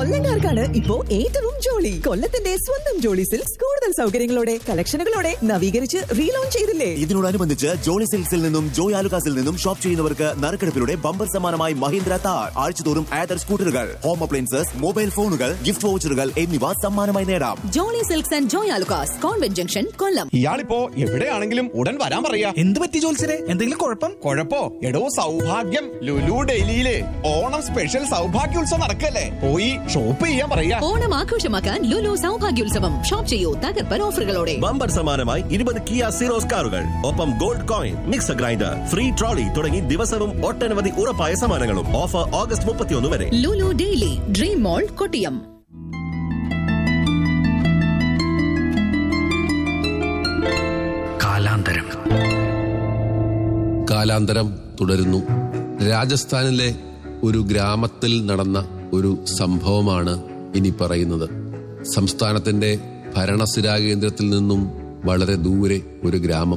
കൊല്ലങ്കാർക്കാണ് ഇപ്പോ ഏറ്റവും ജോളി കൊല്ലത്തിന്റെ സ്വന്തം ജോളി സിൽക്സ് കൂടുതൽ സൗകര്യങ്ങളോടെ കളക്ഷനുകളോടെ നവീകരിച്ച് റീലോഞ്ച് ചെയ്തില്ലേ ഇതിനോടനുബന്ധിച്ച് ജോളി സിൽക്സിൽ നിന്നും ജോയ് ആലുകാസിൽ നിന്നും ഷോപ്പ് ചെയ്യുന്നവർക്ക് നറുക്കെടുപ്പിലൂടെ ബമ്പർ സമ്മാനമായി മഹീന്ദ്ര താർ ആഴ്ചതോറും ആദർ സ്കൂട്ടറുകൾ ഹോം അപ്ലയൻസസ് മൊബൈൽ ഫോണുകൾ ഗിഫ്റ്റ് വൗച്ചറുകൾ എന്നിവ സമ്മാനമായി നേടാം Jolly Silks and Joy Alukkas convent junction Kollam ഇയാളിപ്പോ എവിടെയാണെങ്കിലും ഉടൻ വരാൻ പറയാ എന്ത് പറ്റി ജോത്സരെ എന്തെങ്കിലും കുഴപ്പം കൊഴപ്പോ എടോ സൗഭാഗ്യം ലുലു ഡൽഹിയില് ഓണം സ്പെഷ്യൽ സൗഭാഗ്യോത്സവം നടക്കല്ലേ പോയി ഷോപ്പ് ചെയ്യാൻ പറയാ ഓണം ആഘോഷമാക്കാൻ ലുലു സൗഭാഗ്യോത്സവം ഷോപ്പ് ചെയ്യൂ തകർപ്പൻ ഓഫറുകളോടെ ബമ്പർ സമ്മാനമായി ഇരുപത് കിയ സീറോസ് കാറുകൾ ഒപ്പം gold coin mixer grinder free trolley തുടങ്ങി ദിവസവും ഒട്ടനവധി ഉറപ്പായ സമ്മാനങ്ങളും ഓഫർ ഓഗസ്റ്റ് മുപ്പത്തിയൊന്ന് വരെ Lulu daily dream mall Kottiyam കാലാന്തരം കാലാന്തരം തുടരുന്നു രാജസ്ഥാനിലെ ഒരു ഗ്രാമത്തിൽ നടന്ന ഒരു സംഭവമാണ് ഇനി പറയുന്നത് സംസ്ഥാനത്തിന്റെ ഭരണസിരാ കേന്ദ്രത്തിൽ നിന്നും വളരെ ദൂരെ ഒരു ഗ്രാമം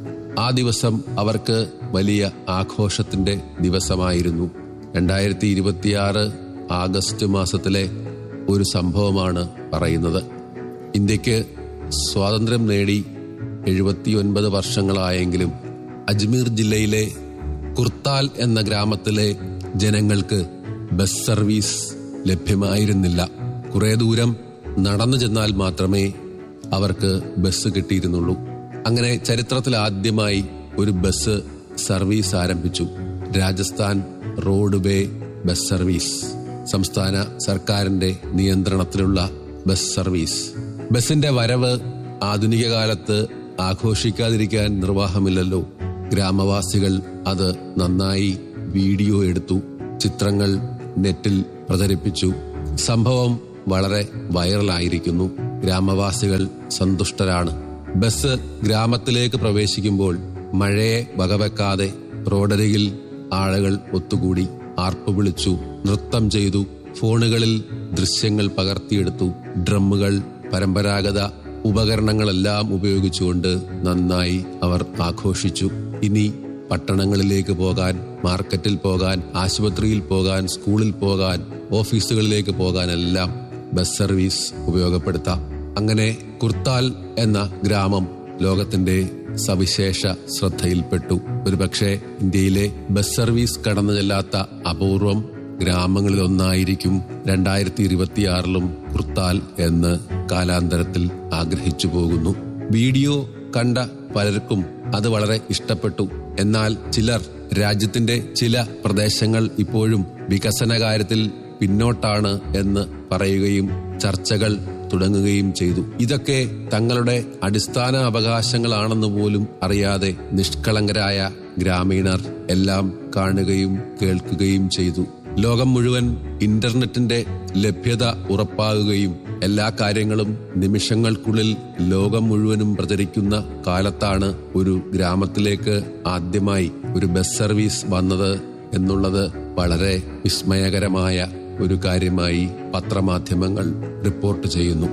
ആ ദിവസം അവർക്ക് വലിയ ആഘോഷത്തിന്റെ ദിവസമായിരുന്നു രണ്ടായിരത്തി ഇരുപത്തിയാറ് ആഗസ്റ്റ് മാസത്തിലെ ഒരു സംഭവമാണ് പറയുന്നത് ഇന്ത്യക്ക് സ്വാതന്ത്ര്യം നേടി എഴുപത്തിയൊൻപത് വർഷങ്ങളായെങ്കിലും അജ്മീർ ജില്ലയിലെ കുർത്താൽ എന്ന ഗ്രാമത്തിലെ ജനങ്ങൾക്ക് ബസ് സർവീസ് ലഭ്യമായിരുന്നില്ല കുറെ ദൂരം നടന്നു ചെന്നാൽ മാത്രമേ അവർക്ക് ബസ് കിട്ടിയിരുന്നുള്ളൂ അങ്ങനെ ചരിത്രത്തിൽ ആദ്യമായി ഒരു ബസ് സർവീസ് ആരംഭിച്ചു Rajasthan roadway bus service സംസ്ഥാന സർക്കാരിന്റെ നിയന്ത്രണത്തിലുള്ള ബസ് സർവീസ് ബസിന്റെ വരവ് ആധുനിക കാലത്ത് ആഘോഷിക്കാതിരിക്കാൻ നിർവാഹമില്ലല്ലോ ഗ്രാമവാസികൾ അത് നന്നായി വീഡിയോ എടുത്തു ചിത്രങ്ങൾ നെറ്റിൽ പ്രചരിപ്പിച്ചു സംഭവം വളരെ വൈറലായിരിക്കുന്നു ഗ്രാമവാസികൾ സന്തുഷ്ടരാണ് ബസ് ഗ്രാമത്തിലേക്ക് പ്രവേശിക്കുമ്പോൾ മഴയെ വകവെക്കാതെ റോഡരികിൽ ആളുകൾ ഒത്തുകൂടി ആർപ്പ് വിളിച്ചു നൃത്തം ചെയ്തു ഫോണുകളിൽ ദൃശ്യങ്ങൾ പകർത്തിയെടുത്തു ഡ്രമ്മുകൾ പരമ്പരാഗത ഉപകരണങ്ങളെല്ലാം ഉപയോഗിച്ചുകൊണ്ട് നന്നായി അവർ ആഘോഷിച്ചു ഇനി പട്ടണങ്ങളിലേക്ക് പോകാൻ മാർക്കറ്റിൽ പോകാൻ ആശുപത്രിയിൽ പോകാൻ സ്കൂളിൽ പോകാൻ ഓഫീസുകളിലേക്ക് പോകാനെല്ലാം ബസ് സർവീസ് ഉപയോഗപ്പെടുത്താം അങ്ങനെ കുർത്താൽ എന്ന ഗ്രാമം ലോകത്തിന്റെ സവിശേഷ ശ്രദ്ധയിൽപ്പെട്ടു ഒരുപക്ഷെ ഇന്ത്യയിലെ ബസ് സർവീസ് കടന്നു ചെല്ലാത്ത അപൂർവം ഗ്രാമങ്ങളിലൊന്നായിരിക്കും രണ്ടായിരത്തി ഇരുപത്തിയാറിലും കുർത്താൽ എന്ന് കാലാന്തരത്തിൽ ആഗ്രഹിച്ചു പോകുന്നു വീഡിയോ കണ്ട പലർക്കും അത് വളരെ ഇഷ്ടപ്പെട്ടു എന്നാൽ ചിലർ രാജ്യത്തിന്റെ ചില പ്രദേശങ്ങൾ ഇപ്പോഴും വികസന കാര്യത്തിൽ പിന്നോട്ടാണ് എന്ന് പറയുകയും ചർച്ചകൾ തുടങ്ങുകയും ചെയ്തു ഇതൊക്കെ തങ്ങളുടെ അടിസ്ഥാന അവകാശങ്ങളാണെന്ന് പോലും അറിയാതെ നിഷ്കളങ്കരായ ഗ്രാമീണർ എല്ലാം കാണുകയും കേൾക്കുകയും ചെയ്തു ലോകം മുഴുവൻ ഇന്റർനെറ്റിന്റെ ലഭ്യത ഉറപ്പാകുകയും എല്ലാ കാര്യങ്ങളും നിമിഷങ്ങൾക്കുള്ളിൽ ലോകം മുഴുവനും പ്രചരിക്കുന്ന കാലത്താണ് ഒരു ഗ്രാമത്തിലേക്ക് ആദ്യമായി ഒരു ബസ് സർവീസ് വന്നത് എന്നുള്ളത് വളരെ വിസ്മയകരമായ ഒരു കാര്യമായി പത്രമാധ്യമങ്ങൾ റിപ്പോർട്ട് ചെയ്യുന്നു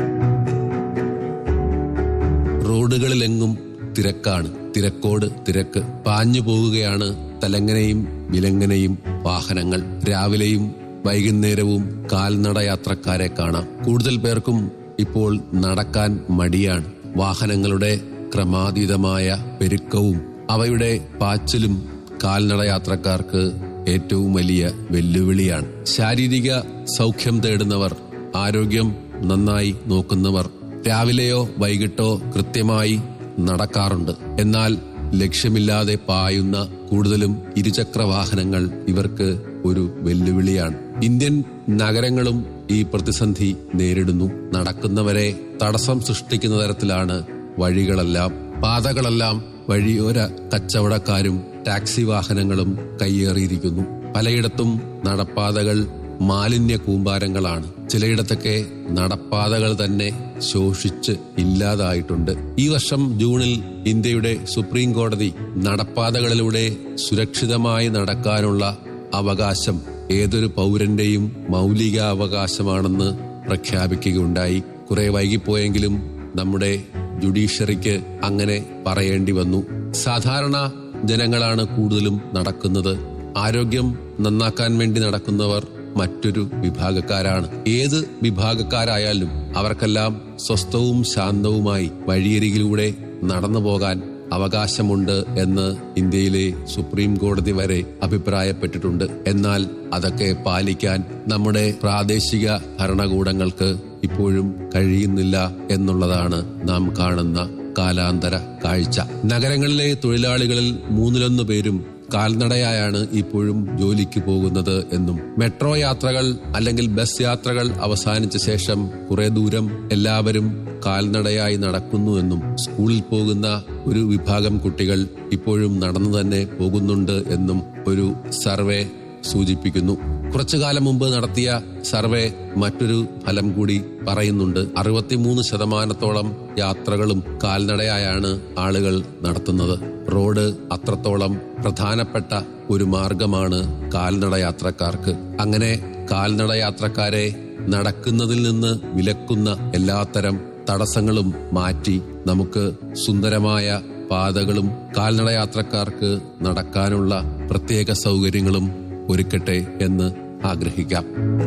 റോഡുകളിലെങ്ങും തിരക്കാണ് തിരക്കോട് തിരക്ക് പാഞ്ഞു പോവുകയാണ് തലങ്ങനെയും വിലങ്ങനെയും വാഹനങ്ങൾ രാവിലെയും വൈകുന്നേരവും കാൽനട യാത്രക്കാരെ കാണാം കൂടുതൽ പേർക്കും ഇപ്പോൾ നടക്കാൻ മടിയാണ് വാഹനങ്ങളുടെ ക്രമാതീതമായ പെരുക്കവും അവയുടെ പാച്ചിലും കാൽനട യാത്രക്കാർക്ക് ഏറ്റവും വലിയ വെല്ലുവിളിയാണ് ശാരീരിക സൗഖ്യം തേടുന്നവർ ആരോഗ്യം നന്നായി നോക്കുന്നവർ രാവിലെയോ വൈകിട്ടോ കൃത്യമായി നടക്കാറുണ്ട് എന്നാൽ ലക്ഷ്യമില്ലാതെ പായുന്ന കൂടുതലും ഇരുചക്ര വാഹനങ്ങൾ ഇവർക്ക് ഒരു വെല്ലുവിളിയാണ് ഇന്ത്യൻ നഗരങ്ങളും ഈ പ്രതിസന്ധി നേരിടുന്നു നടക്കുന്നവരെ തടസ്സം സൃഷ്ടിക്കുന്ന തരത്തിലാണ് വഴികളെല്ലാം പാതകളെല്ലാം വഴിയോര കച്ചവടക്കാരും ടാക്സി വാഹനങ്ങളും കയ്യേറിയിരിക്കുന്നു പലയിടത്തും നടപ്പാതകൾ മാലിന്യ കൂമ്പാരങ്ങളാണ് ചിലയിടത്തൊക്കെ നടപ്പാതകൾ തന്നെ ശോഷിച്ച് ഇല്ലാതായിട്ടുണ്ട് ഈ വർഷം ജൂണിൽ ഇന്ത്യയുടെ സുപ്രീം കോടതി നടപ്പാതകളിലൂടെ സുരക്ഷിതമായി നടക്കാനുള്ള അവകാശം ഏതൊരു പൗരന്റെയും മൗലിക അവകാശമാണെന്ന് പ്രഖ്യാപിക്കുകയുണ്ടായി കുറെ വൈകിപ്പോയെങ്കിലും നമ്മുടെ ജുഡീഷ്യറിക്ക് അങ്ങനെ പറയേണ്ടി വന്നു സാധാരണ ജനങ്ങളാണ് കൂടുതലും നടക്കുന്നത് ആരോഗ്യം നന്നാക്കാൻ വേണ്ടി നടക്കുന്നവർ മറ്റൊരു വിഭാഗക്കാരാണ് ഏത് വിഭാഗക്കാരായാലും അവർക്കെല്ലാം സ്വസ്ഥവും ശാന്തവുമായി വഴിയരികിലൂടെ നടന്നു പോകാൻ അവകാശമുണ്ട് എന്ന് ഇന്ത്യയിലെ സുപ്രീം കോടതി വരെ അഭിപ്രായപ്പെട്ടിട്ടുണ്ട് എന്നാൽ അതൊക്കെ പാലിക്കാൻ നമ്മുടെ പ്രാദേശിക ഭരണകൂടങ്ങൾക്ക് ഇപ്പോഴും കഴിയുന്നില്ല എന്നുള്ളതാണ് നാം കാണുന്ന കാലാന്തര കാഴ്ച നഗരങ്ങളിലെ തൊഴിലാളികളിൽ മൂന്നിലൊന്ന് പേരും കാൽനടയായാണ് ഇപ്പോഴും ജോലിക്ക് പോകുന്നത് എന്നും മെട്രോ യാത്രകൾ അല്ലെങ്കിൽ ബസ് യാത്രകൾ അവസാനിച്ച ശേഷം കുറെ ദൂരം എല്ലാവരും കാൽനടയായി നടക്കുന്നുവെന്നും സ്കൂളിൽ പോകുന്ന ഒരു വിഭാഗം കുട്ടികൾ ഇപ്പോഴും നടന്നു തന്നെ പോകുന്നുണ്ട് എന്നും ഒരു സർവേ സൂചിപ്പിക്കുന്നു കുറച്ചു കാലം മുമ്പ് നടത്തിയ സർവേ മറ്റൊരു ഫലം കൂടി പറയുന്നുണ്ട് അറുപത്തിമൂന്ന് ശതമാനത്തോളം യാത്രകളും കാൽനടയായാണ് ആളുകൾ നടത്തുന്നത് റോഡ് അത്രത്തോളം പ്രധാനപ്പെട്ട ഒരു മാർഗമാണ് കാൽനട യാത്രക്കാർക്ക് അങ്ങനെ കാൽനട യാത്രക്കാരെ നടക്കുന്നതിൽ നിന്ന് വിലക്കുന്ന എല്ലാത്തരം തടസ്സങ്ങളും മാറ്റി നമുക്ക് സുന്ദരമായ പാതകളും കാൽനട യാത്രക്കാർക്ക് നടക്കാനുള്ള പ്രത്യേക സൗകര്യങ്ങളും ഒരുക്കട്ടെ എന്ന് ആഗ്രഹിക്കാം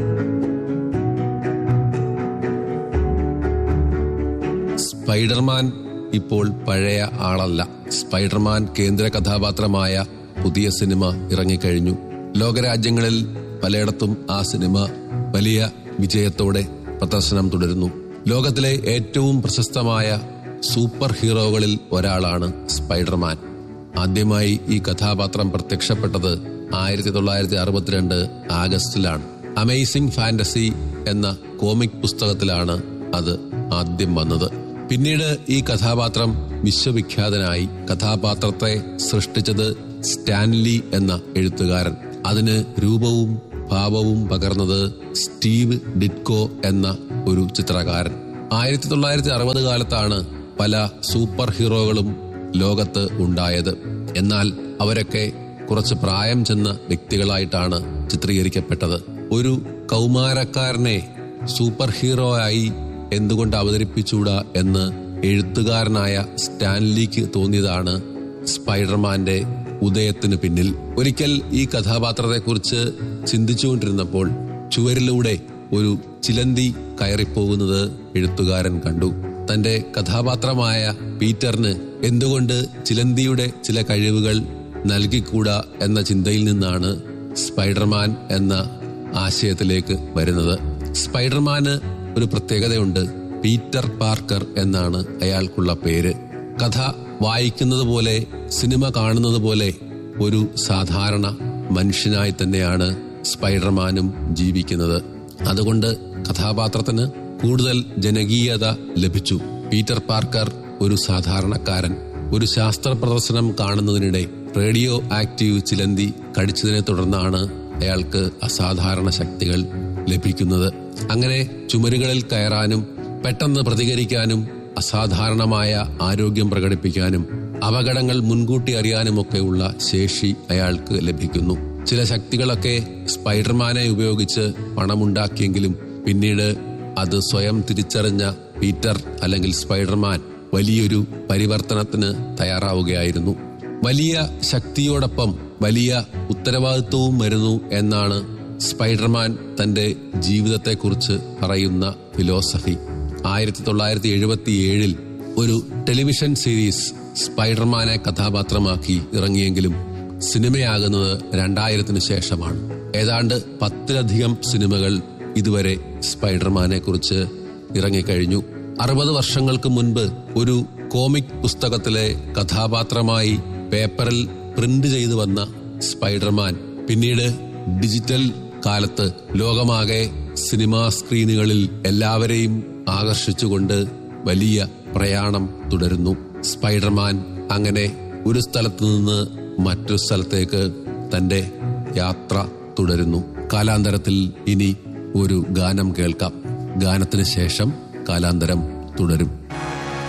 സ്പൈഡർമാൻ ഇപ്പോൾ പഴയ ആളല്ല സ്പൈഡർമാൻ കേന്ദ്ര കഥാപാത്രമായ പുതിയ സിനിമ ഇറങ്ങിക്കഴിഞ്ഞു ലോകരാജ്യങ്ങളിൽ പലയിടത്തും ആ സിനിമ വലിയ വിജയത്തോടെ പ്രദർശനം തുടരുന്നു ലോകത്തിലെ ഏറ്റവും പ്രശസ്തമായ സൂപ്പർ ഹീറോകളിൽ ഒരാളാണ് സ്പൈഡർമാൻ ആദ്യമായി ഈ കഥാപാത്രം പ്രത്യക്ഷപ്പെട്ടത് ആയിരത്തി തൊള്ളായിരത്തി അറുപത്തിരണ്ട് ആഗസ്റ്റിലാണ് അമേസിംഗ് ഫാന്റസി എന്ന കോമിക് പുസ്തകത്തിലാണ് അത് ആദ്യം വന്നത് പിന്നീട് ഈ കഥാപാത്രം വിശ്വവിഖ്യാതനായി കഥാപാത്രത്തെ സൃഷ്ടിച്ചത് സ്റ്റാൻലി എന്ന എഴുത്തുകാരൻ അതിന് രൂപവും ഭാവവും പകർന്നത് സ്റ്റീവ് ഡിറ്റ്കോ എന്ന ഒരു ചിത്രകാരൻ ആയിരത്തി തൊള്ളായിരത്തി അറുപത് കാലത്താണ് പല സൂപ്പർ ഹീറോകളും ലോകത്ത് ഉണ്ടായത് എന്നാൽ അവരൊക്കെ കുറച്ച് പ്രായം ചെന്ന വ്യക്തികളായിട്ടാണ് ചിത്രീകരിക്കപ്പെട്ടത് ഒരു കൗമാരക്കാരനെ സൂപ്പർ ഹീറോ ആയി എന്തുകൊണ്ട് അവതരിപ്പിച്ചൂടാ എന്ന് എഴുത്തുകാരനായ സ്റ്റാൻലിക്ക് തോന്നിയതാണ് സ്പൈഡർമാന്റെ ഉദയത്തിന് പിന്നിൽ ഒരിക്കൽ ഈ കഥാപാത്രത്തെക്കുറിച്ച് ചിന്തിച്ചുകൊണ്ടിരുന്നപ്പോൾ ചുവരിലൂടെ ഒരു ചിലന്തി കയറിപ്പോകുന്നത് എഴുത്തുകാരൻ കണ്ടു തന്റെ കഥാപാത്രമായ പീറ്ററിന് എന്തുകൊണ്ട് ചിലന്തിയുടെ ചില കഴിവുകൾ നൽകിക്കൂടാ എന്ന ചിന്തയിൽ നിന്നാണ് സ്പൈഡർമാൻ എന്ന ആശയത്തിലേക്ക് വരുന്നത് സ്പൈഡർമാന് ഒരു പ്രത്യേകതയുണ്ട് പീറ്റർ പാർക്കർ എന്നാണ് അയാൾക്കുള്ള പേര് കഥ വായിക്കുന്നത് പോലെ സിനിമ കാണുന്നത് പോലെ ഒരു സാധാരണ മനുഷ്യനായി തന്നെയാണ് സ്പൈഡർമാനും ജീവിക്കുന്നത് അതുകൊണ്ട് കഥാപാത്രത്തിന് കൂടുതൽ ജനകീയത ലഭിച്ചു പീറ്റർ പാർക്കർ ഒരു സാധാരണക്കാരൻ ഒരു ശാസ്ത്ര പ്രദർശനം കാണുന്നതിനിടെ റേഡിയോ ആക്റ്റീവ് ചിലന്തി കടിച്ചതിനെ തുടർന്നാണ് അയാൾക്ക് അസാധാരണ ശക്തികൾ ലഭിക്കുന്നത് അങ്ങനെ ചുമരുകളിൽ കയറാനും പെട്ടെന്ന് പ്രതികരിക്കാനും അസാധാരണമായ ആരോഗ്യം പ്രകടിപ്പിക്കാനും അപകടങ്ങൾ മുൻകൂട്ടി അറിയാനുമൊക്കെയുള്ള ശേഷി അയാൾക്ക് ലഭിക്കുന്നു ചില ശക്തികളൊക്കെ സ്പൈഡർമാനെ ഉപയോഗിച്ച് പണമുണ്ടാക്കിയെങ്കിലും പിന്നീട് അത് സ്വയം തിരിച്ചറിഞ്ഞ പീറ്റർ അല്ലെങ്കിൽ സ്പൈഡർമാൻ വലിയൊരു പരിവർത്തനത്തിന് തയ്യാറാവുകയായിരുന്നു വലിയ ശക്തിയോടൊപ്പം വലിയ ഉത്തരവാദിത്വവും വരുന്നു എന്നാണ് സ്പൈഡർമാൻ തന്റെ ജീവിതത്തെക്കുറിച്ച് പറയുന്ന ഫിലോസഫി ആയിരത്തി തൊള്ളായിരത്തി എഴുപത്തി ഏഴിൽ ഒരു ടെലിവിഷൻ സീരീസ് സ്പൈഡർമാനെ കഥാപാത്രമാക്കി ഇറങ്ങിയെങ്കിലും സിനിമയാകുന്നത് രണ്ടായിരത്തിന് ശേഷമാണ് ഏതാണ്ട് പത്തിലധികം സിനിമകൾ ഇതുവരെ സ്പൈഡർമാനെ കുറിച്ച് ഇറങ്ങിക്കഴിഞ്ഞു അറുപത് വർഷങ്ങൾക്ക് മുൻപ് ഒരു കോമിക് പുസ്തകത്തിലെ കഥാപാത്രമായി പേപ്പറിൽ പ്രിന്റ് ചെയ്തു വന്ന സ്പൈഡർമാൻ പിന്നീട് ഡിജിറ്റൽ കാലത്ത് ലോകമാകെ സിനിമാ സ്ക്രീനുകളിൽ എല്ലാവരെയും ആകർഷിച്ചുകൊണ്ട് വലിയ പ്രയാണം തുടരുന്നു സ്പൈഡർമാൻ അങ്ങനെ ഒരു സ്ഥലത്ത് നിന്ന് മറ്റൊരു സ്ഥലത്തേക്ക് തന്റെ യാത്ര തുടരുന്നു കാലാന്തരത്തിൽ ഇനി ഒരു ഗാനം കേൾക്കാം ഗാനത്തിന് ശേഷം കാലാന്തരം തുടരും